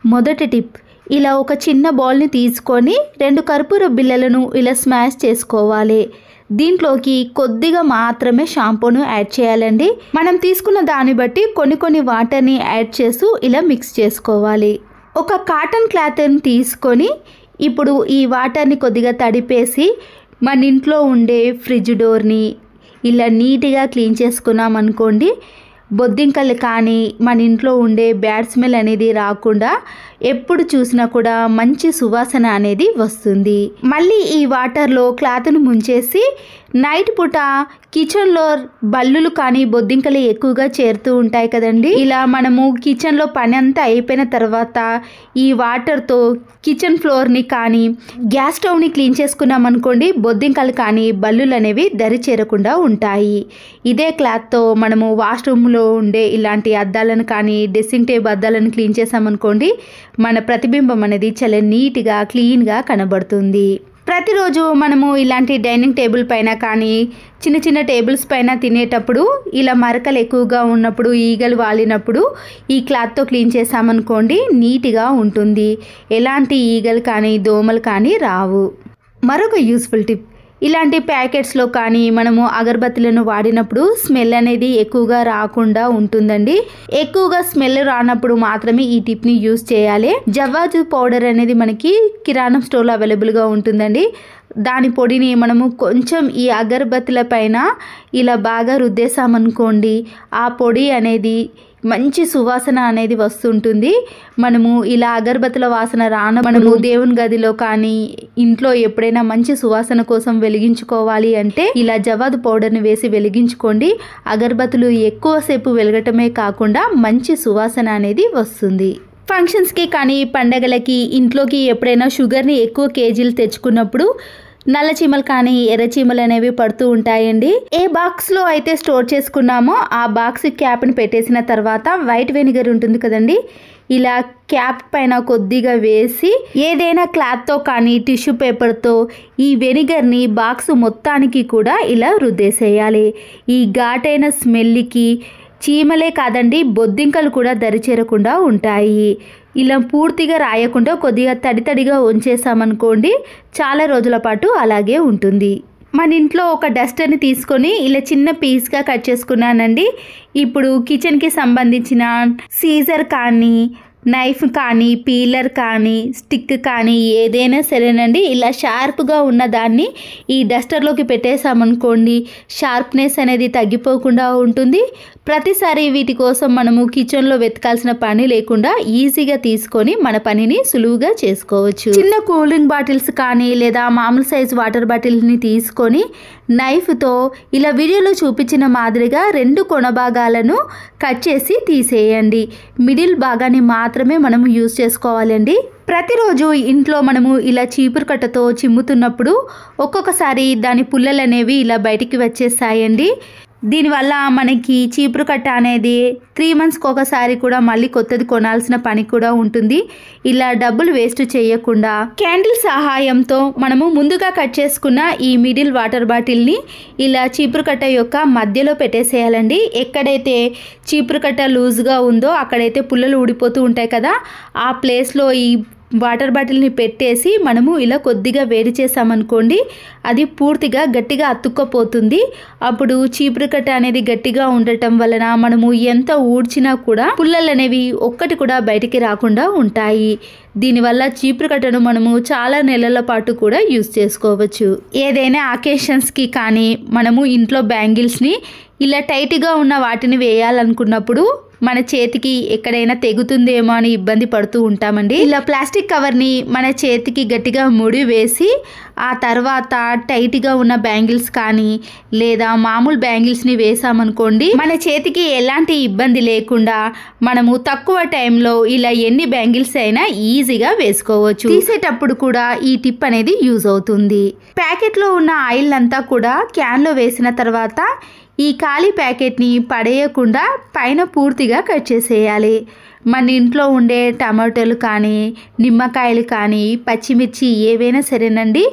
మొదటి టిప్ ఇలా ఒక చిన్న బౌల్ని తీసుకొని రెండు కర్పూర బిళ్ళలను ఇలా స్మాష్ చేసుకోవాలి దీంట్లోకి కొద్దిగా మాత్రమే షాంపూను యాడ్ చేయాలండి మనం తీసుకున్న దాన్ని బట్టి కొన్ని కొన్ని వాటర్ని యాడ్ చేస్తూ ఇలా మిక్స్ చేసుకోవాలి ఒక కాటన్ క్లాత్ని తీసుకొని ఇప్పుడు ఈ వాటర్ని కొద్దిగా తడిపేసి మన ఇంట్లో ఉండే ఫ్రిడ్జ్ డోర్ని ఇలా నీట్గా క్లీన్ చేసుకున్నాం అనుకోండి బొద్దింకలు కానీ మన ఇంట్లో ఉండే బ్యాడ్ స్మెల్ అనేది రాకుండా ఎప్పుడు చూసినా కూడా మంచి సువాసన అనేది వస్తుంది మళ్ళీ ఈ వాటర్లో క్లాత్ను ముంచేసి నైట్ పూట కిచెన్లో బల్లులు కానీ బొద్దింకలు ఎక్కువగా చేరుతూ ఉంటాయి కదండి ఇలా మనము కిచెన్లో పని అంతా అయిపోయిన తర్వాత ఈ వాటర్తో కిచెన్ ఫ్లోర్ని కానీ గ్యాస్ స్టవ్ని క్లీన్ చేసుకున్నాం అనుకోండి బొద్దింకలు కానీ బల్లులు అనేవి దరి చేరకుండా ఉంటాయి ఇదే క్లాత్తో మనము వాష్రూమ్లో ఉండే ఇలాంటి అద్దాలను కానీ డ్రెస్సింగ్ టేబుల్ అద్దాలను క్లీన్ చేసామనుకోండి మన ప్రతిబింబం అనేది చాలా నీట్గా క్లీన్గా కనబడుతుంది ప్రతిరోజు మనము ఇలాంటి డైనింగ్ టేబుల్ పైన కానీ చిన్న చిన్న టేబుల్స్ పైన తినేటప్పుడు ఇలా మరకలు ఎక్కువగా ఉన్నప్పుడు ఈగలు వాలినప్పుడు ఈ క్లాత్తో క్లీన్ చేసామనుకోండి నీట్గా ఉంటుంది ఎలాంటి ఈగలు కానీ దోమలు కానీ రావు మరొక యూస్ఫుల్ టిప్ ఇలాంటి ప్యాకెట్స్లో కానీ మనము అగరబత్తులను వాడినప్పుడు స్మెల్ అనేది ఎక్కువగా రాకుండా ఉంటుందండి ఎక్కువగా స్మెల్ రానప్పుడు మాత్రమే ఈ టిప్ని యూస్ చేయాలి జవ్వాజు పౌడర్ అనేది మనకి కిరాణం స్టోర్లో అవైలబుల్గా ఉంటుందండి దాని పొడిని మనము కొంచెం ఈ అగరబత్తుల పైన ఇలా బాగా రుద్దేశామనుకోండి ఆ పొడి అనేది మంచి సువాసన అనేది వస్తుంటుంది మనము ఇలా అగరబత్తుల వాసన రాన మనము దేవుని గదిలో కానీ ఇంట్లో ఎప్పుడైనా మంచి సువాసన కోసం వెలిగించుకోవాలి అంటే ఇలా జవాదు పౌడర్ని వేసి వెలిగించుకోండి అగరబత్తులు ఎక్కువసేపు వెలగటమే కాకుండా మంచి సువాసన అనేది వస్తుంది ఫంక్షన్స్కి కానీ పండగలకి ఇంట్లోకి ఎప్పుడైనా షుగర్ని ఎక్కువ కేజీలు తెచ్చుకున్నప్పుడు నల్ల చీమలు కానీ ఎర్ర చీమలు అనేవి పడుతూ ఉంటాయండి ఏ బాక్స్ లో అయితే స్టోర్ చేసుకున్నామో ఆ బాక్స్ క్యాప్ ని పెట్టేసిన తర్వాత వైట్ వెనిగర్ ఉంటుంది కదండి ఇలా క్యాప్ పైన కొద్దిగా వేసి ఏదైనా క్లాత్తో కానీ టిష్యూ పేపర్తో ఈ వెనిగర్ని బాక్స్ మొత్తానికి కూడా ఇలా రుద్దేసేయాలి ఈ ఘాటైన స్మెల్కి చీమలే కాదండి బొద్దింకలు కూడా దరిచేరకుండా ఉంటాయి ఇలా పూర్తిగా రాయకుండా కొద్దిగా తడి తడిగా ఉంచేసామనుకోండి చాలా రోజుల పాటు అలాగే ఉంటుంది మన ఇంట్లో ఒక డస్టర్ని తీసుకొని ఇలా చిన్న పీస్గా కట్ చేసుకున్నానండి ఇప్పుడు కిచెన్కి సంబంధించిన సీజర్ కానీ నైఫ్ కానీ పీలర్ కానీ స్టిక్ కానీ ఏదైనా సరేనండి ఇలా షార్ప్గా ఉన్న దాన్ని ఈ డస్టర్లోకి పెట్టేసామనుకోండి షార్ప్నెస్ అనేది తగ్గిపోకుండా ఉంటుంది ప్రతిసారి వీటి కోసం మనము కిచెన్లో వెతకాల్సిన పని లేకుండా ఈజీగా తీసుకొని మన పనిని సులువుగా చేసుకోవచ్చు చిన్న కూలింగ్ బాటిల్స్ కానీ లేదా మామూలు సైజ్ వాటర్ బాటిల్ని తీసుకొని నైఫ్తో ఇలా వీడియోలో చూపించిన మాదిరిగా రెండు కొన భాగాలను కట్ చేసి తీసేయండి మిడిల్ భాగాన్ని మాత్రమే మనము యూజ్ చేసుకోవాలండి ప్రతిరోజు ఇంట్లో మనము ఇలా చీపురు కట్టతో చిమ్ముతున్నప్పుడు ఒక్కొక్కసారి దాని పుల్లలు అనేవి ఇలా బయటికి వచ్చేస్తాయండి దీనివల్ల మనకి చీపురు కట్ట అనేది త్రీ మంత్స్కి ఒకసారి కూడా మళ్ళీ కొత్తది కొనాల్సిన పని కూడా ఉంటుంది ఇలా డబ్బులు వేస్ట్ చేయకుండా క్యాండిల్ సహాయంతో మనము ముందుగా కట్ చేసుకున్న ఈ మిడిల్ వాటర్ బాటిల్ని ఇలా చీపురు కట్ట యొక్క మధ్యలో పెట్టేసేయాలండి ఎక్కడైతే చీపురు కట్ట లూజ్గా ఉందో అక్కడైతే పుల్లలు ఊడిపోతూ ఉంటాయి కదా ఆ ప్లేస్లో ఈ వాటర్ బాటిల్ని పెట్టేసి మనము ఇలా కొద్దిగా వేడి చేసామనుకోండి అది పూర్తిగా గట్టిగా అతుక్కపోతుంది అప్పుడు చీపురు కట్ట అనేది గట్టిగా ఉండటం వలన మనము ఎంత ఊడ్చినా కూడా పుల్లలు అనేవి ఒక్కటి కూడా బయటికి రాకుండా ఉంటాయి దీనివల్ల చీపురు కట్టను మనము చాలా నెలల పాటు కూడా యూస్ చేసుకోవచ్చు ఏదైనా అకేషన్స్కి కానీ మనము ఇంట్లో బ్యాంగిల్స్ని ఇలా టైట్గా ఉన్న వాటిని వేయాలనుకున్నప్పుడు మన చేతికి ఎక్కడైనా తెగుతుందేమో అని ఇబ్బంది పడుతూ ఉంటామండి ఇలా ప్లాస్టిక్ కవర్ని మన చేతికి గట్టిగా ముడి వేసి ఆ తర్వాత టైట్గా ఉన్న బ్యాంగిల్స్ కానీ లేదా మామూలు బ్యాంగిల్స్ని వేసామనుకోండి మన చేతికి ఎలాంటి ఇబ్బంది లేకుండా మనము తక్కువ టైంలో ఇలా ఎన్ని బ్యాంగిల్స్ అయినా ఈజీగా వేసుకోవచ్చు తీసేటప్పుడు కూడా ఈ టిప్ అనేది యూజ్ అవుతుంది ప్యాకెట్లో ఉన్న ఆయిల్ అంతా కూడా క్యాన్లో వేసిన తర్వాత ఈ ఖాళీ ప్యాకెట్ని పడేయకుండా పైన పూర్తిగా కట్ చేసేయాలి మన ఇంట్లో ఉండే టమాటోలు కానీ నిమ్మకాయలు కానీ పచ్చిమిర్చి ఏవైనా సరేనండి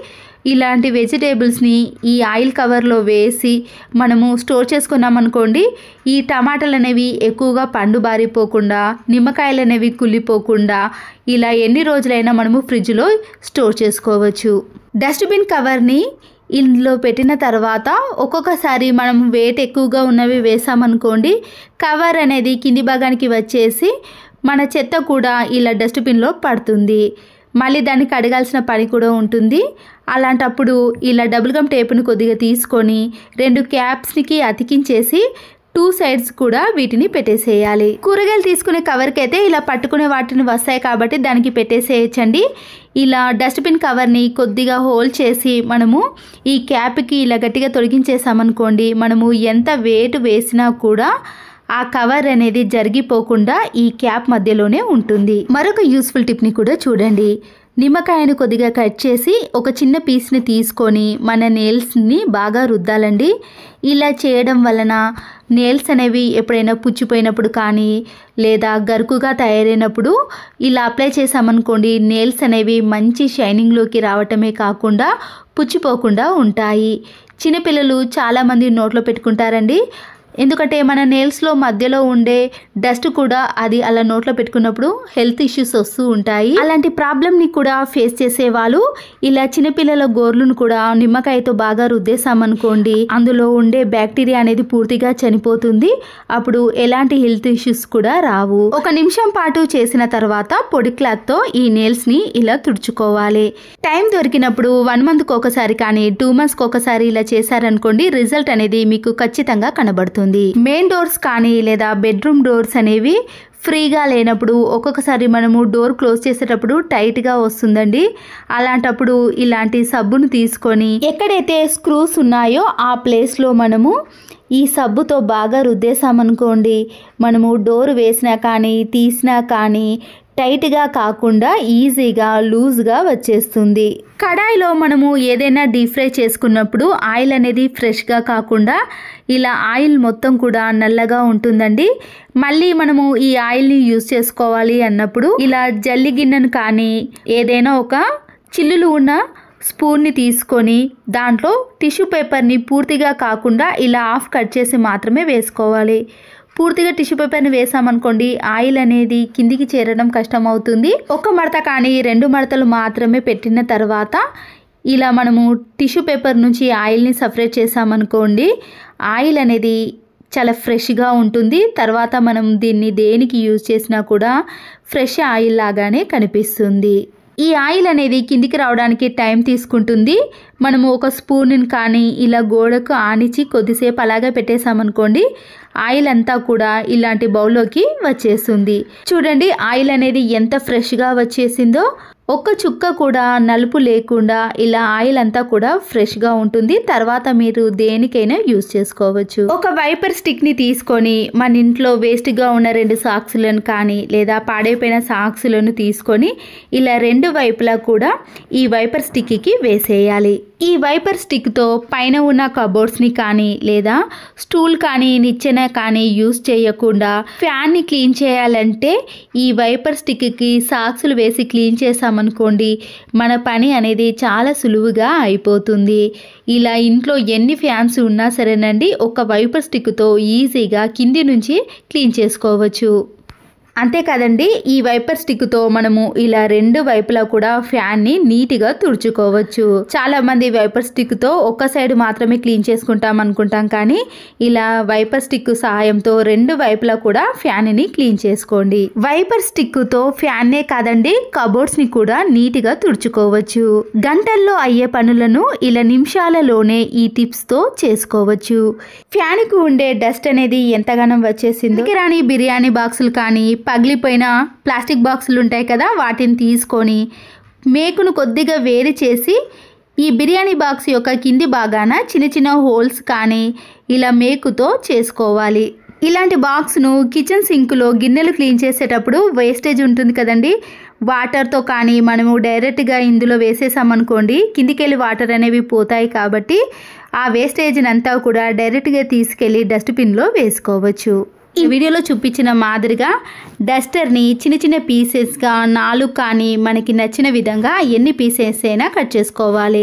ఇలాంటి వెజిటేబుల్స్ని ఈ ఆయిల్ కవర్లో వేసి మనము స్టోర్ చేసుకున్నాం అనుకోండి ఈ టమాటాలు అనేవి ఎక్కువగా పండు బారిపోకుండా నిమ్మకాయలు అనేవి కుళ్ళిపోకుండా ఇలా ఎన్ని రోజులైనా మనము ఫ్రిడ్జ్లో స్టోర్ చేసుకోవచ్చు డస్ట్బిన్ కవర్ని ఇందులో పెట్టిన తర్వాత ఒక్కొక్కసారి మనం వెయిట్ ఎక్కువగా ఉన్నవి వేసామనుకోండి కవర్ అనేది కింది భాగానికి వచ్చేసి మన చెత్త కూడా ఇలా డస్ట్బిన్లో పడుతుంది మళ్ళీ దాన్ని కడగాల్సిన పని కూడా ఉంటుంది అలాంటప్పుడు ఇలా డబుల్ గమ్ టేపును కొద్దిగా తీసుకొని రెండు క్యాప్స్కి అతికించేసి టూ సైడ్స్ కూడా వీటిని పెట్టేసేయాలి కూరగాయలు తీసుకునే కవర్కి అయితే ఇలా పట్టుకునే వాటిని వస్తాయి కాబట్టి దానికి పెట్టేసేయచ్చండి ఇలా డస్ట్బిన్ కవర్ని కొద్దిగా హోల్ చేసి మనము ఈ క్యాప్కి ఇలా గట్టిగా తొలగించేసామనుకోండి మనము ఎంత వెయిట్ వేసినా కూడా ఆ కవర్ అనేది జరిగిపోకుండా ఈ క్యాప్ మధ్యలోనే ఉంటుంది మరొక యూస్ఫుల్ టిప్ని కూడా చూడండి నిమ్మకాయను కొద్దిగా కట్ చేసి ఒక చిన్న పీస్ని తీసుకొని మన నేల్స్ని బాగా రుద్దాలండి ఇలా చేయడం వలన నేల్స్ అనేవి ఎప్పుడైనా పుచ్చిపోయినప్పుడు కానీ లేదా గరుకుగా తయారైనప్పుడు ఇలా అప్లై చేసామనుకోండి నేల్స్ అనేవి మంచి షైనింగ్లోకి రావటమే కాకుండా పుచ్చిపోకుండా ఉంటాయి చిన్నపిల్లలు చాలామంది నోట్లో పెట్టుకుంటారండి ఎందుకంటే మన నేల్స్లో మధ్యలో ఉండే డస్ట్ కూడా అది అలా నోట్లో పెట్టుకున్నప్పుడు హెల్త్ ఇష్యూస్ వస్తూ ఉంటాయి అలాంటి ప్రాబ్లమ్ని కూడా ఫేస్ చేసే వాళ్ళు ఇలా చిన్నపిల్లల గోర్లను కూడా నిమ్మకాయతో బాగా రుద్దేశామనుకోండి అందులో ఉండే బ్యాక్టీరియా అనేది పూర్తిగా చనిపోతుంది అప్పుడు ఎలాంటి హెల్త్ ఇష్యూస్ కూడా రావు ఒక నిమిషం పాటు చేసిన తర్వాత పొడి క్లాత్తో ఈ నేల్స్ని ఇలా తుడుచుకోవాలి టైం దొరికినప్పుడు వన్ మంత్కి ఒకసారి కానీ టూ మంత్స్కి ఒకసారి ఇలా చేశారనుకోండి రిజల్ట్ అనేది మీకు ఖచ్చితంగా కనబడుతుంది మెయిన్ డోర్స్ కానీ లేదా బెడ్రూమ్ డోర్స్ అనేవి ఫ్రీగా లేనప్పుడు ఒక్కొక్కసారి మనము డోర్ క్లోజ్ చేసేటప్పుడు టైట్గా వస్తుందండి అలాంటప్పుడు ఇలాంటి సబ్బును తీసుకొని ఎక్కడైతే స్క్రూస్ ఉన్నాయో ఆ ప్లేస్లో మనము ఈ సబ్బుతో బాగా రుద్దేశామనుకోండి మనము డోర్ వేసినా కానీ తీసినా కానీ టైట్గా కాకుండా ఈజీగా లూజ్గా వచ్చేస్తుంది కడాయిలో మనము ఏదైనా డీప్ ఫ్రై చేసుకున్నప్పుడు ఆయిల్ అనేది ఫ్రెష్గా కాకుండా ఇలా ఆయిల్ మొత్తం కూడా నల్లగా ఉంటుందండి మళ్ళీ మనము ఈ ఆయిల్ని యూజ్ చేసుకోవాలి అన్నప్పుడు ఇలా జల్లి గిన్నెను కానీ ఏదైనా ఒక చిల్లులు ఉన్న స్పూన్ని తీసుకొని దాంట్లో టిష్యూ పేపర్ని పూర్తిగా కాకుండా ఇలా ఆఫ్ కట్ చేసి మాత్రమే వేసుకోవాలి పూర్తిగా టిష్యూ పేపర్ని వేసామనుకోండి ఆయిల్ అనేది కిందికి చేరడం కష్టం అవుతుంది ఒక మడత కానీ రెండు మడతలు మాత్రమే పెట్టిన తర్వాత ఇలా మనము టిష్యూ పేపర్ నుంచి ఆయిల్ని సపరేట్ చేసామనుకోండి ఆయిల్ అనేది చాలా ఫ్రెష్గా ఉంటుంది తర్వాత మనం దీన్ని దేనికి యూజ్ చేసినా కూడా ఫ్రెష్ ఆయిల్ లాగానే కనిపిస్తుంది ఈ ఆయిల్ అనేది కిందికి రావడానికి టైం తీసుకుంటుంది మనము ఒక స్పూన్ కానీ ఇలా గోడకు ఆనిచి కొద్దిసేపు అలాగే పెట్టేసామనుకోండి ఆయిల్ అంతా కూడా ఇలాంటి బౌల్లోకి వచ్చేస్తుంది చూడండి ఆయిల్ అనేది ఎంత ఫ్రెష్గా వచ్చేసిందో ఒక్క చుక్క కూడా నలుపు లేకుండా ఇలా ఆయిల్ అంతా కూడా ఫ్రెష్గా ఉంటుంది తర్వాత మీరు దేనికైనా యూజ్ చేసుకోవచ్చు ఒక వైపర్ స్టిక్ని తీసుకొని మన ఇంట్లో వేస్ట్గా ఉన్న రెండు సాక్సులను కానీ లేదా పాడైపోయిన సాక్సులను తీసుకొని ఇలా రెండు వైపులా కూడా ఈ వైపర్ స్టిక్కి వేసేయాలి ఈ వైపర్ స్టిక్తో పైన ఉన్న కబోర్డ్స్ని కానీ లేదా స్టూల్ కానీ నిచ్చెన కానీ యూస్ చేయకుండా ఫ్యాన్ని క్లీన్ చేయాలంటే ఈ వైపర్ స్టిక్కి సాక్సులు వేసి క్లీన్ చేసామనుకోండి మన పని అనేది చాలా సులువుగా అయిపోతుంది ఇలా ఇంట్లో ఎన్ని ఫ్యాన్స్ ఉన్నా సరేనండి ఒక వైపర్ స్టిక్తో ఈజీగా కింది నుంచి క్లీన్ చేసుకోవచ్చు అంతే కదండి ఈ వైపర్ స్టిక్తో మనము ఇలా రెండు వైపులా కూడా ఫ్యాన్ని నీట్గా తుడుచుకోవచ్చు చాలా మంది వైపర్ స్టిక్తో ఒక్క సైడ్ మాత్రమే క్లీన్ చేసుకుంటాం అనుకుంటాం కానీ ఇలా వైపర్ స్టిక్ సహాయంతో రెండు వైపులా కూడా ఫ్యాన్ని క్లీన్ చేసుకోండి వైపర్ స్టిక్తో ఫ్యాన్నే కాదండి కబోర్డ్స్ ని కూడా నీట్గా తుడుచుకోవచ్చు గంటల్లో అయ్యే పనులను ఇలా నిమిషాలలోనే ఈ టిప్స్ తో చేసుకోవచ్చు ఫ్యాన్ కు ఉండే డస్ట్ అనేది ఎంతగానో వచ్చేసింది రాని బిర్యానీ బాక్సులు కానీ పగిలిపోయిన ప్లాస్టిక్ బాక్సులు ఉంటాయి కదా వాటిని తీసుకొని మేకును కొద్దిగా వేడి చేసి ఈ బిర్యానీ బాక్స్ యొక్క కింది భాగాన చిన్న చిన్న హోల్స్ కానీ ఇలా మేకుతో చేసుకోవాలి ఇలాంటి బాక్స్ను కిచెన్ సింక్లో గిన్నెలు క్లీన్ చేసేటప్పుడు వేస్టేజ్ ఉంటుంది కదండి వాటర్తో కానీ మనము డైరెక్ట్గా ఇందులో వేసేసామనుకోండి కిందికెళ్ళి వాటర్ అనేవి పోతాయి కాబట్టి ఆ వేస్టేజ్ని అంతా కూడా డైరెక్ట్గా తీసుకెళ్ళి డస్ట్బిన్లో వేసుకోవచ్చు ఈ వీడియోలో చూపించిన మాదిరిగా డస్టర్ని చిన్న చిన్న పీసెస్గా నాలుగు కానీ మనకి నచ్చిన విధంగా ఎన్ని పీసెస్ అయినా కట్ చేసుకోవాలి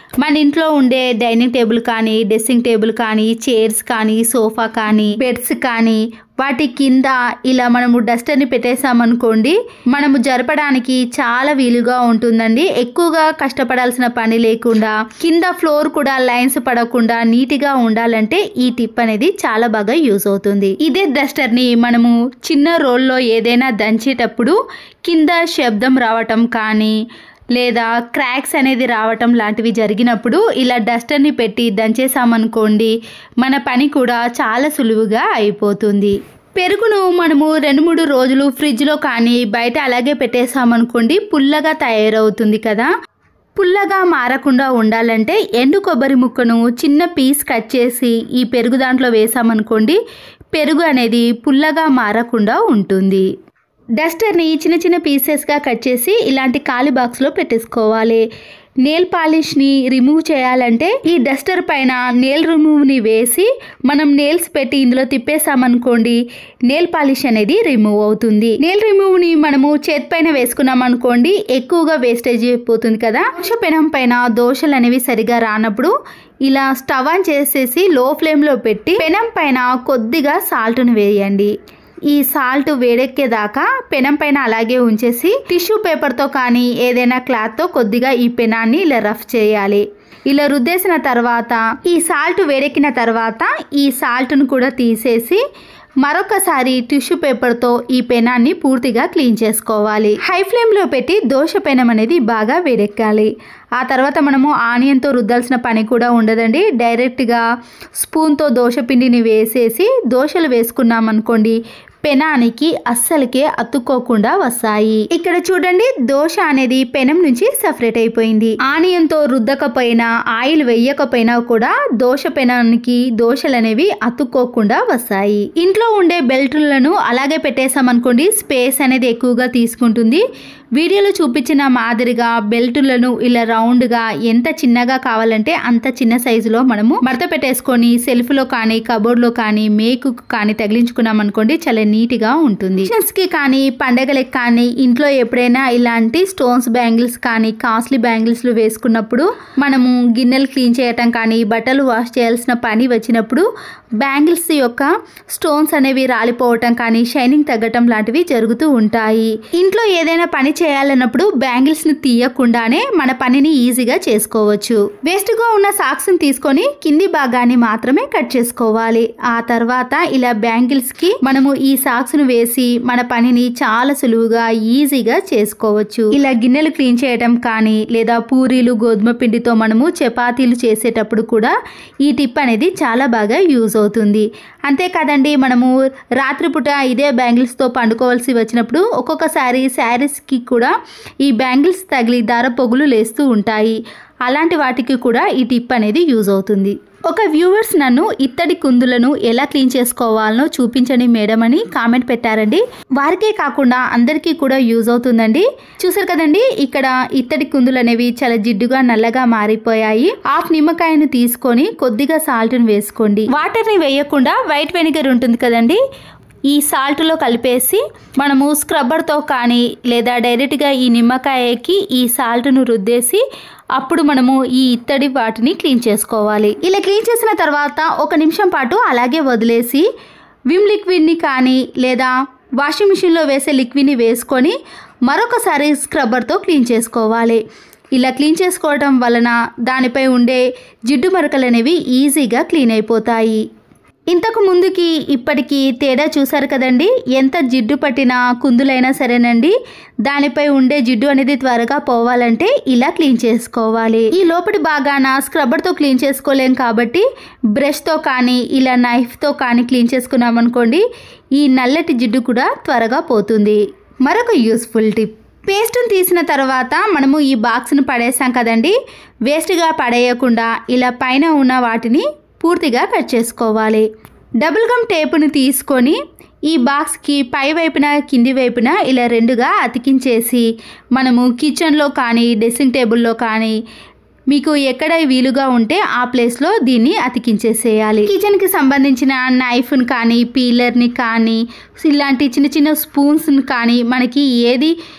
మన ఇంట్లో ఉండే డైనింగ్ టేబుల్ కానీ డ్రెస్సింగ్ టేబుల్ కానీ చైర్స్ కానీ సోఫా కానీ బెడ్స్ కానీ వాటి కింద ఇలా మనము డస్టర్ని పెట్టేసామనుకోండి మనము జరపడానికి చాలా వీలుగా ఉంటుందండి ఎక్కువగా కష్టపడాల్సిన పని లేకుండా కింద ఫ్లోర్ కూడా లైన్స్ పడకుండా నీట్గా ఉండాలంటే ఈ టిప్ అనేది చాలా బాగా యూజ్ అవుతుంది ఇదే డస్టర్ని మనము చిన్న రోల్లో ఏదైనా దంచేటప్పుడు కింద శబ్దం రావటం కానీ లేదా క్రాక్స్ అనేది రావటం లాంటివి జరిగినప్పుడు ఇలా డస్టర్ని పెట్టి దంచేసామనుకోండి మన పని కూడా చాలా సులువుగా అయిపోతుంది పెరుగును మనము రెండు మూడు రోజులు ఫ్రిడ్జ్లో కానీ బయట అలాగే పెట్టేసామనుకోండి పుల్లగా తయారవుతుంది కదా పుల్లగా మారకుండా ఉండాలంటే ఎండు కొబ్బరి ముక్కను చిన్న పీస్ కట్ చేసి ఈ పెరుగు దాంట్లో వేసామనుకోండి పెరుగు అనేది పుల్లగా మారకుండా ఉంటుంది డస్టర్ని చిన్న చిన్న పీసెస్గా కట్ చేసి ఇలాంటి ఖాళీ బాక్స్లో పెట్టేసుకోవాలి నేల్ పాలిష్ని రిమూవ్ చేయాలంటే ఈ డస్టర్ పైన నేల్ రిమూవ్ని వేసి మనం నేల్స్ పెట్టి ఇందులో తిప్పేసామనుకోండి నేల్ పాలిష్ అనేది రిమూవ్ అవుతుంది నేల్ రిమూవ్ని మనము చేతి పైన వేసుకున్నాం అనుకోండి ఎక్కువగా వేస్టేజ్ అయిపోతుంది కదా దోశ పెనం పైన దోశలు అనేవి సరిగా రానప్పుడు ఇలా స్టవ్ ఆన్ చేసేసి లో ఫ్లేమ్లో పెట్టి పెనం పైన కొద్దిగా సాల్ట్ను వేయండి ఈ సాల్ట్ వేడెక్కేదాకా పెనం పైన అలాగే ఉంచేసి టిష్యూ పేపర్తో కానీ ఏదైనా క్లాత్తో కొద్దిగా ఈ పెనాన్ని ఇలా రఫ్ చేయాలి ఇలా రుద్దేసిన తర్వాత ఈ సాల్ట్ వేడెక్కిన తర్వాత ఈ సాల్ట్ను కూడా తీసేసి మరొకసారి టిష్యూ పేపర్తో ఈ పెనాన్ని పూర్తిగా క్లీన్ చేసుకోవాలి హై ఫ్లేమ్లో పెట్టి దోశ పెనం అనేది బాగా వేడెక్కాలి ఆ తర్వాత మనము ఆనియన్తో రుద్దాల్సిన పని కూడా ఉండదండి డైరెక్ట్గా స్పూన్తో దోశ పిండిని వేసేసి దోశలు వేసుకున్నాం అనుకోండి పెనానికి అస్సలకే అతుక్కోకుండా వస్తాయి ఇక్కడ చూడండి దోశ అనేది పెనం నుంచి సపరేట్ అయిపోయింది ఆనియన్ తో రుద్దకపోయినా ఆయిల్ వేయకపోయినా కూడా దోశ పెనానికి దోశలు అనేవి అతుక్కోకుండా వస్తాయి ఇంట్లో ఉండే బెల్టులను అలాగే పెట్టేసామనుకోండి స్పేస్ అనేది ఎక్కువగా తీసుకుంటుంది వీడియోలో చూపించిన మాదిరిగా బెల్టులను ఇలా రౌండ్గా ఎంత చిన్నగా కావాలంటే అంత చిన్న సైజులో మనము మడత పెట్టేసుకొని సెల్ఫ్లో కానీ కబోర్డ్లో కానీ మేకు కానీ తగిలించుకున్నాం అనుకోండి చాలా నీట్గా ఉంటుంది కి కానీ పండగలకు కానీ ఇంట్లో ఎప్పుడైనా ఇలాంటి స్టోన్స్ బ్యాంగిల్స్ కానీ కాస్ట్లీ బ్యాంగిల్స్లు వేసుకున్నప్పుడు మనము గిన్నెలు క్లీన్ చేయటం కానీ బట్టలు వాష్ చేయాల్సిన పని వచ్చినప్పుడు బ్యాంగిల్స్ యొక్క స్టోన్స్ అనేవి రాలిపోవటం కానీ షైనింగ్ తగ్గటం లాంటివి జరుగుతూ ఉంటాయి ఇంట్లో ఏదైనా పని చేయాలన్నప్పుడు బ్యాంగిల్స్ ని తీయకుండానే మన పనిని ఈజీగా చేసుకోవచ్చు వేస్ట్ గా ఉన్న సాక్స్ ని తీసుకొని కింది భాగాన్ని మాత్రమే కట్ చేసుకోవాలి ఆ తర్వాత ఇలా బ్యాంగిల్స్ కి మనము ఈ సాక్స్ ను వేసి మన పనిని చాలా సులువుగా ఈజీగా చేసుకోవచ్చు ఇలా గిన్నెలు క్లీన్ చేయడం కానీ లేదా పూరీలు గోధుమ పిండితో మనము చపాతీలు చేసేటప్పుడు కూడా ఈ టిప్ అనేది చాలా బాగా యూజ్ అవుతుంది అంతేకాదండి మనము రాత్రిపూట ఇదే బ్యాంగిల్స్తో పండుకోవాల్సి వచ్చినప్పుడు ఒక్కొక్కసారి శారీస్కి కూడా ఈ బ్యాంగిల్స్ తగిలి దార పొగులు లేస్తూ ఉంటాయి అలాంటి వాటికి కూడా ఈ టిప్ అనేది యూజ్ అవుతుంది ఒక వ్యూవర్స్ నన్ను ఇత్తడి కుందులను ఎలా క్లీన్ చేసుకోవాలనో చూపించండి మేడం అని కామెంట్ పెట్టారండి వారికే కాకుండా అందరికీ కూడా యూజ్ అవుతుందండి చూసారు కదండి ఇక్కడ ఇత్తడి కుందులు అనేవి చాలా జిడ్డుగా నల్లగా మారిపోయాయి హాఫ్ నిమ్మకాయను తీసుకొని కొద్దిగా సాల్ట్ని వేసుకోండి వాటర్ని వేయకుండా వైట్ వెనిగర్ ఉంటుంది కదండి ఈ సాల్ట్లో కలిపేసి మనము స్క్రబ్బర్తో కానీ లేదా డైరెక్ట్గా ఈ నిమ్మకాయకి ఈ సాల్ట్ను రుద్దేసి అప్పుడు మనము ఈ ఇత్తడి వాటిని క్లీన్ చేసుకోవాలి ఇలా క్లీన్ చేసిన తర్వాత ఒక నిమిషం పాటు అలాగే వదిలేసి విమ్ లిక్విడ్ని కానీ లేదా వాషింగ్ మిషన్లో వేసే లిక్విడ్ని వేసుకొని మరొకసారి స్క్రబ్బర్తో క్లీన్ చేసుకోవాలి ఇలా క్లీన్ చేసుకోవడం వలన దానిపై ఉండే జిడ్డు మరకలు అనేవి ఈజీగా క్లీన్ అయిపోతాయి ఇంతకు ముందుకి ఇప్పటికి తేడా చూసారు కదండి ఎంత జిడ్డు పట్టిన కుందులైనా సరేనండి దానిపై ఉండే జిడ్డు అనేది త్వరగా పోవాలంటే ఇలా క్లీన్ చేసుకోవాలి ఈ లోపటి భాగాన స్క్రబ్బర్తో క్లీన్ చేసుకోలేం కాబట్టి బ్రష్తో కానీ ఇలా నైఫ్తో కానీ క్లీన్ చేసుకున్నాం అనుకోండి ఈ నల్లటి జిడ్డు కూడా త్వరగా పోతుంది మరొక యూస్ఫుల్ టిప్ పేస్ట్ని తీసిన తర్వాత మనము ఈ బాక్స్ను పడేసాం కదండి వేస్ట్గా పడేయకుండా ఇలా పైన ఉన్న వాటిని పూర్తిగా కట్ చేసుకోవాలి డబుల్ గమ్ టేపును తీసుకొని ఈ బాక్స్కి పై వైపున కింది వైపున ఇలా రెండుగా అతికించేసి మనము కిచెన్లో కానీ డ్రెస్సింగ్ టేబుల్లో కానీ మీకు ఎక్కడ వీలుగా ఉంటే ఆ ప్లేస్లో దీన్ని అతికించేసేయాలి కిచెన్కి సంబంధించిన నైఫ్ని కానీ పీలర్ని కానీ ఇలాంటి చిన్న చిన్న స్పూన్స్ని కానీ మనకి ఏది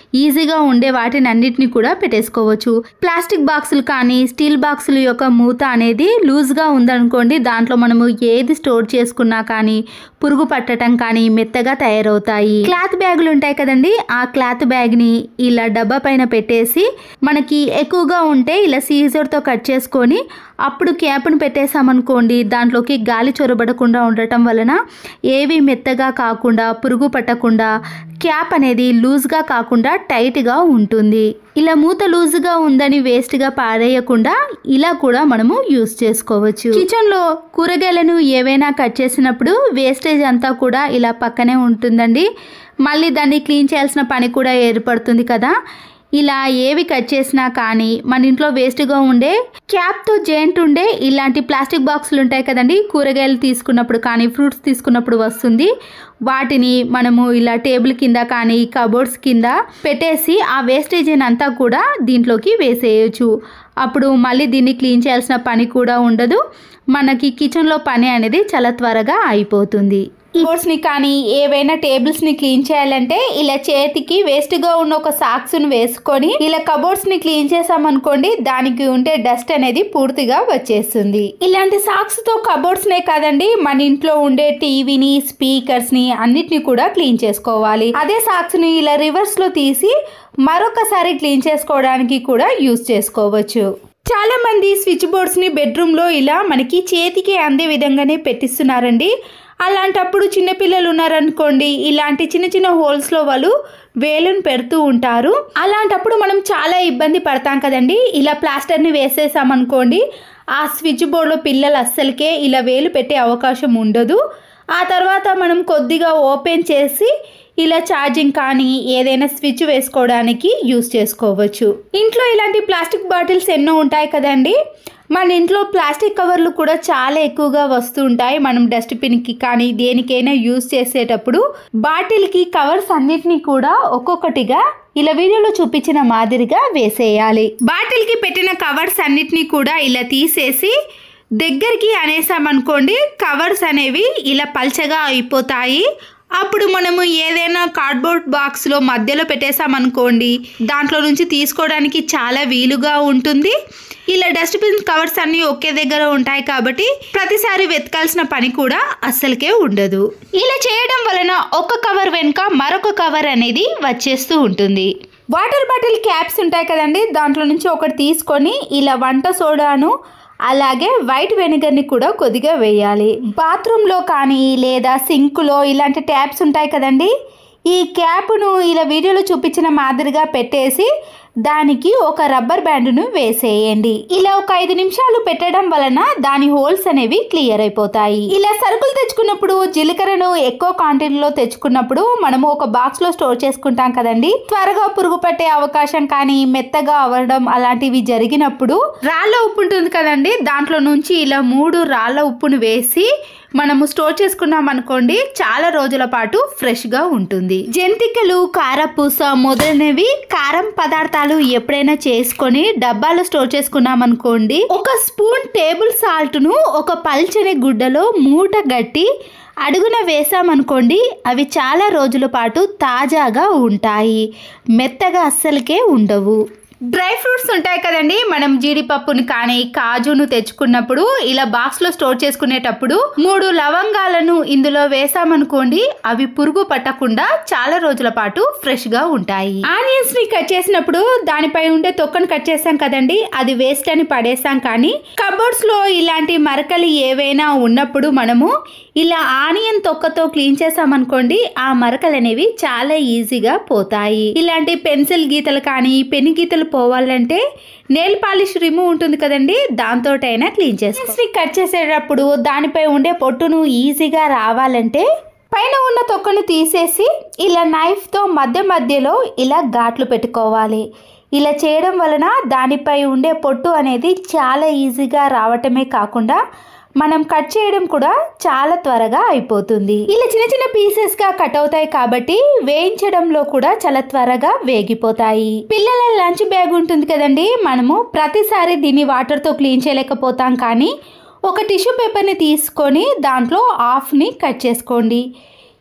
ఈజీగా ఉండే వాటిని అన్నిటిని కూడా పెట్టేసుకోవచ్చు ప్లాస్టిక్ బాక్సులు కానీ స్టీల్ బాక్సుల యొక్క మూత అనేది లూజ్గా ఉందనుకోండి దాంట్లో మనము ఏది స్టోర్ చేసుకున్నా కానీ పురుగు పట్టడం కానీ మెత్తగా తయారవుతాయి క్లాత్ బ్యాగులు ఉంటాయి కదండి ఆ క్లాత్ బ్యాగ్ని ఇలా డబ్బా పైన పెట్టేసి మనకి ఎక్కువగా ఉంటే ఇలా సీజర్తో కట్ చేసుకొని అప్పుడు క్యాప్ను పెట్టేసామనుకోండి దాంట్లోకి గాలి చొరబడకుండా ఉండటం వలన ఏవి మెత్తగా కాకుండా పురుగు పట్టకుండా క్యాప్ అనేది లూజ్గా కాకుండా టైట్గా ఉంటుంది ఇలా మూత లూజ్గా ఉందని వేస్ట్గా పారేయకుండా ఇలా కూడా మనము యూస్ చేసుకోవచ్చు కిచెన్లో కూరగాయలను ఏవైనా కట్ చేసినప్పుడు వేస్టేజ్ అంతా కూడా ఇలా పక్కనే ఉంటుందండి మళ్ళీ దాన్ని క్లీన్ చేయాల్సిన పని కూడా ఏర్పడుతుంది కదా ఇలా ఏవి కట్ చేసినా కానీ మన ఇంట్లో వేస్ట్గా ఉండే క్యాప్తో జాయింట్ ఉండే ఇలాంటి ప్లాస్టిక్ బాక్సులు ఉంటాయి కదండి కూరగాయలు తీసుకున్నప్పుడు కానీ ఫ్రూట్స్ తీసుకున్నప్పుడు వస్తుంది వాటిని మనము ఇలా టేబుల్ కింద కానీ కబోర్డ్స్ కింద పెట్టేసి ఆ వేస్టేజ్ అంతా కూడా దీంట్లోకి వేసేయచ్చు అప్పుడు మళ్ళీ దీన్ని క్లీన్ చేయాల్సిన పని కూడా ఉండదు మనకి కిచెన్లో పని అనేది చాలా త్వరగా అయిపోతుంది బోర్డ్స్ని కానీ ఏవైనా టేబుల్స్ని క్లీన్ చేయాలంటే ఇలా చేతికి వేస్ట్గా ఉన్న ఒక సాక్స్ను వేసుకొని ఇలా కబోర్డ్స్ని క్లీన్ చేసామనుకోండి దానికి ఉండే డస్ట్ అనేది పూర్తిగా వచ్చేస్తుంది ఇలాంటి సాక్స్తో కబోర్డ్స్నే కాదండి మన ఇంట్లో ఉండే టీవీని స్పీకర్స్ని అన్నిటిని కూడా క్లీన్ చేసుకోవాలి అదే సాక్స్ని ఇలా రివర్స్లో తీసి మరొకసారి క్లీన్ చేసుకోవడానికి కూడా యూస్ చేసుకోవచ్చు చాలా మంది స్విచ్ బోర్డ్స్ ని బెడ్రూమ్ లో ఇలా మనకి చేతికి అందే విధంగానే పెట్టిస్తున్నారండి అలాంటప్పుడు చిన్నపిల్లలు ఉన్నారనుకోండి ఇలాంటి చిన్న చిన్న హోల్స్ లో వాళ్ళు వేలును పెడుతూ ఉంటారు అలాంటప్పుడు మనం చాలా ఇబ్బంది పడతాం కదండి ఇలా ప్లాస్టర్ని వేసేసామనుకోండి ఆ స్విచ్ బోర్డ్లో పిల్లలు అస్సలకే ఇలా వేలు పెట్టే అవకాశం ఉండదు ఆ తర్వాత మనం కొద్దిగా ఓపెన్ చేసి ఇలా ఛార్జింగ్ కానీ ఏదైనా స్విచ్ వేసుకోవడానికి యూస్ చేసుకోవచ్చు ఇంట్లో ఇలాంటి ప్లాస్టిక్ బాటిల్స్ ఎన్నో ఉంటాయి కదండి మన ఇంట్లో ప్లాస్టిక్ కవర్లు కూడా చాలా ఎక్కువగా వస్తూ ఉంటాయి మనం డస్ట్బిన్కి కానీ దేనికైనా యూస్ చేసేటప్పుడు బాటిల్కి కవర్స్ అన్నిటినీ కూడా ఒక్కొక్కటిగా ఇలా వీడియోలో చూపించిన మాదిరిగా వేసేయాలి బాటిల్కి పెట్టిన కవర్స్ అన్నిటినీ కూడా ఇలా తీసేసి దగ్గరికి అనేసామనుకోండి కవర్స్ అనేవి ఇలా పల్చగా అయిపోతాయి అప్పుడు మనము ఏదైనా కార్డ్బోర్డ్ బాక్స్లో మధ్యలో పెట్టేసామనుకోండి దాంట్లో నుంచి తీసుకోవడానికి చాలా వీలుగా ఉంటుంది ఇలా డస్ట్బిన్ కవర్స్ అన్నీ ఒకే దగ్గర ఉంటాయి కాబట్టి ప్రతిసారి వెతకాల్సిన పని కూడా అస్సలకే ఉండదు ఇలా చేయడం వలన ఒక కవర్ వెనుక మరొక కవర్ అనేది వచ్చేస్తూ ఉంటుంది వాటర్ బాటిల్ క్యాప్స్ ఉంటాయి కదండి దాంట్లో నుంచి ఒకటి తీసుకొని ఇలా వంట సోడాను అలాగే వైట్ వెనిగర్ని కూడా కొద్దిగా వేయాలి బాత్రూంలో కానీ లేదా సింకులో ఇలాంటి ట్యాప్స్ ఉంటాయి కదండి ఈ క్యాప్ను ఇలా వీడియోలో చూపించిన మాదిరిగా పెట్టేసి దానికి ఒక రబ్బర్ బ్యాండ్ను వేసేయండి ఇలా ఒక ఐదు నిమిషాలు పెట్టడం వలన దాని హోల్స్ అనేవి క్లియర్ అయిపోతాయి ఇలా సరుకులు తెచ్చుకున్నప్పుడు జీలకర్రను ఎక్కువ క్వాంటిటీలో తెచ్చుకున్నప్పుడు మనము ఒక బాక్స్ లో స్టోర్ చేసుకుంటాం కదండి త్వరగా పురుగు పట్టే అవకాశం కానీ మెత్తగా అవ్వడం అలాంటివి జరిగినప్పుడు రాళ్ళ ఉప్పు ఉంటుంది కదండి దాంట్లో నుంచి ఇలా మూడు రాళ్ళ ఉప్పును వేసి మనము స్టోర్ చేసుకున్నాం అనుకోండి చాలా రోజుల పాటు ఫ్రెష్ గా ఉంటుంది జంతికలు కారపూస మొదలైనవి కారం పదార్థాలు ఎప్పుడైనా చేసుకొని డబ్బాలో స్టోర్ చేసుకున్నాం అనుకోండి ఒక స్పూన్ టేబుల్ సాల్ట్ ను ఒక పల్చని గుడ్డలో మూట గట్టి అడుగున వేసామనుకోండి అవి చాలా రోజుల పాటు తాజాగా ఉంటాయి మెత్తగా అస్సలకే ఉండవు డ్రై ఫ్రూట్స్ ఉంటాయి కదండి మనం జీడిపప్పుని కానీ కాజును తెచ్చుకున్నప్పుడు ఇలా బాక్స్ లో స్టోర్ చేసుకునేటప్పుడు మూడు లవంగాలను ఇందులో వేసామనుకోండి అవి పురుగు పట్టకుండా చాలా రోజుల పాటు ఫ్రెష్ గా ఉంటాయి ఆనియన్స్ ని కట్ చేసినప్పుడు దానిపై ఉండే తొక్కను కట్ చేసాం కదండి అది వేస్ట్ అని పడేసాం కానీ కబోర్డ్స్ లో ఇలాంటి మరకలు ఏవైనా ఉన్నప్పుడు మనము ఇలా ఆనియన్ తొక్కతో క్లీన్ చేసామనుకోండి ఆ మరకలు అనేవి చాలా ఈజీగా పోతాయి ఇలాంటి పెన్సిల్ గీతలు కానీ పెన్ గీతలు పోవాలంటే నెయిల్ పాలిష్ రిమూవ్ ఉంటుంది కదండి దాంతోటైనా క్లీన్ చేసుకో కట్ చేసేటప్పుడు దానిపై ఉండే పొట్టును ఈజీగా రావాలంటే పైన ఉన్న తొక్కను తీసేసి ఇలా నైఫ్తో మధ్య మధ్యలో ఇలా ఘాట్లు పెట్టుకోవాలి ఇలా చేయడం వలన దానిపై ఉండే పొట్టు అనేది చాలా ఈజీగా రావటమే కాకుండా మనం కట్ చేయడం కూడా చాలా త్వరగా అయిపోతుంది ఇలా చిన్న చిన్న పీసెస్ గా కట్ అవుతాయి కాబట్టి వేయించడంలో కూడా చాలా త్వరగా వేగిపోతాయి పిల్లల లంచ్ బ్యాగ్ ఉంటుంది కదండి మనము ప్రతిసారి దీన్ని వాటర్ తో క్లీన్ చేయలేకపోతాం కానీ ఒక టిష్యూ పేపర్ని తీసుకొని దాంట్లో హాఫ్ని కట్ చేసుకోండి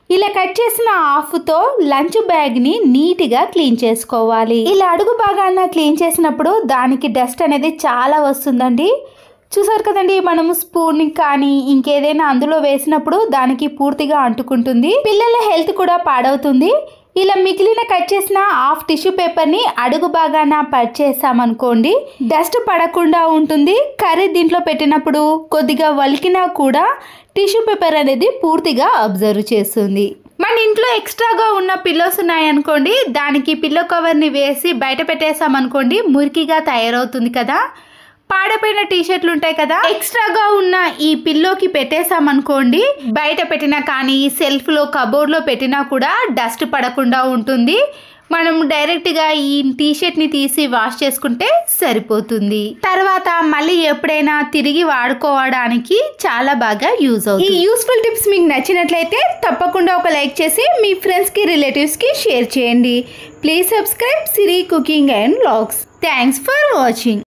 ఇలా కట్ చేసిన హాఫ్తో లంచ్ బ్యాగ్ని నీట్గా క్లీన్ చేసుకోవాలి ఇలా అడుగు భాగాన క్లీన్ చేసినప్పుడు దానికి డస్ట్ అనేది చాలా వస్తుందండి చూసారు కదండి మనము స్పూన్ కానీ ఇంకేదైనా అందులో వేసినప్పుడు దానికి పూర్తిగా అంటుకుంటుంది పిల్లల హెల్త్ కూడా పాడవుతుంది ఇలా మిగిలిన కట్ చేసిన హాఫ్ టిష్యూ పేపర్ని అడుగు భాగాన పట్ చేసామనుకోండి డస్ట్ పడకుండా ఉంటుంది కర్రీ దీంట్లో పెట్టినప్పుడు కొద్దిగా వలికినా కూడా టిష్యూ పేపర్ అనేది పూర్తిగా అబ్జర్వ్ చేస్తుంది మన ఇంట్లో ఎక్స్ట్రాగా ఉన్న పిల్లోస్ ఉన్నాయనుకోండి దానికి పిల్లో కవర్ని వేసి బయట పెట్టేసామనుకోండి మురికిగా తయారవుతుంది కదా పాడపోయిన టీ షర్ట్లు ఉంటాయి కదా ఎక్స్ట్రాగా ఉన్న ఈ పిల్లోకి పెట్టేసామనుకోండి బయట పెట్టినా కానీ సెల్ఫ్ లో కబోర్డ్ లో పెట్టినా కూడా డస్ట్ పడకుండా ఉంటుంది మనం డైరెక్ట్ గా ఈ టీ షర్ట్ ని తీసి వాష్ చేసుకుంటే సరిపోతుంది తర్వాత మళ్ళీ ఎప్పుడైనా తిరిగి వాడుకోవడానికి చాలా బాగా యూజ్ అవుతుంది ఈ యూస్ఫుల్ టిప్స్ మీకు నచ్చినట్లయితే తప్పకుండా ఒక లైక్ చేసి మీ ఫ్రెండ్స్ కి రిలేటివ్స్ కి షేర్ చేయండి please subscribe Siri cooking and vlogs thanks for watching